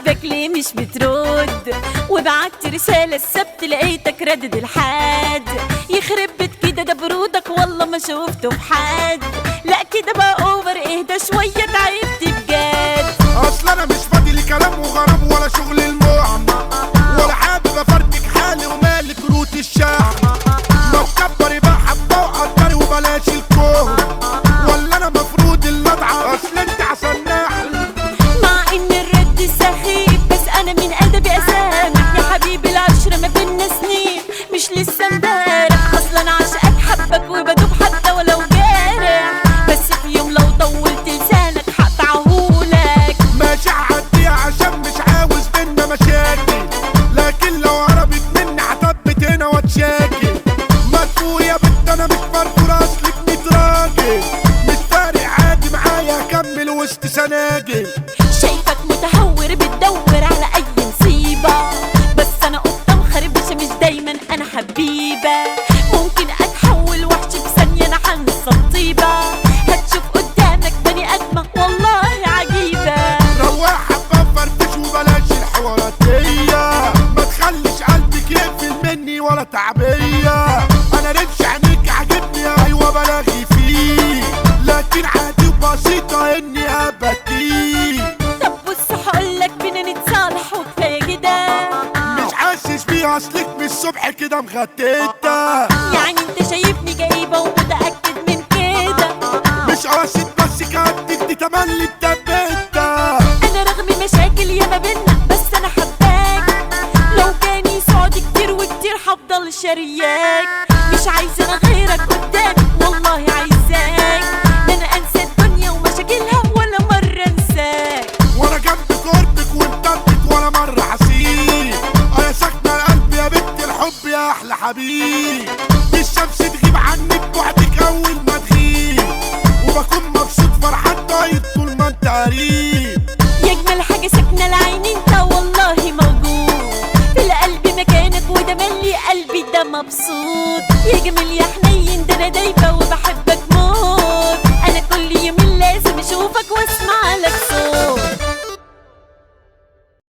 عاجبك ليه مش بترد وبعت رسالة السبت لقيتك ردد الحاد يخرب بيت كده ده برودك والله ما شوفته في حد لا كده بقى اوفر اهدى شوية تعبت بجد اصل انا مش فاضي لكلام وغرام ولا شغل المهم ولا حابب افرتك حالي ومالك روت الشعب لو كبري بقى حبه وقدري وبلاش الكون ولا انا مفروض اللي ادعى اصل انت عسناح مع ان الرد سخيف بس انا من ادبي اسامح يا حبيبي العشرة ما بينا سنين مش لسه امبارح اصلا انا عشقك حبك وبدوب حتى ولو جارح بس في يوم لو طولت لسانك هقطعهولك ماشي هعديها عشان مش عاوز بينا مشاكل لكن لو هربت مني هثبت هنا واتشاكل مدفوع يا بنت انا مش فرفور اصلك ميت راجل مش فارق عادي معايا اكمل وسط سناجل شايفك متهور بتدور على اي مصيبة بس انا قطة مخربشة مش دايما انا حبيبة ممكن اتحول وحش في ثانية انا هنسى الطيبة هتشوف قدامك بني ادمة والله عجيبة رواح حبة فرفش وبلاش الحوارات دي ما تخليش قلبك يقفل مني ولا تعبية انا رمش عينيك عاجبني ايوه بلاغي فيه لكن عادي وبسيطة اني ابكيه طب بص هقولك بينا نتصالح وكفاية كده مش حاسس بيه اصلك من الصبح كده مغتتة يعني انت شايفني جايبة ومتأكد من كده مش قاصد بس كاتك دي تملي الدبتة انا رغم مشاكل ياما بينا بس انا حباك لو كان يسعد كتير وكتير هفضل شرياك مش عايزه انا غيرك قدامي والله عايزاك ده انا انسى الدنيا ومشاكلها ولا مره انساك وانا جنب قربك ومطبق ولا مرة حسيب انا ساكنة القلب يا بنت الحب يا احلى حبيب الشمس تغيب عنك بعدك اول ما تغيب وبكون مبسوط فرحان طاير طول ما انت قريب يجمل حاجه ساكنه العين انت والله موجود في القلب مكانك وده ملي قلبي ده مبسوط يا جميل يا حنين ده انا دايبه وبحبك موت انا كل يوم لازم اشوفك واسمع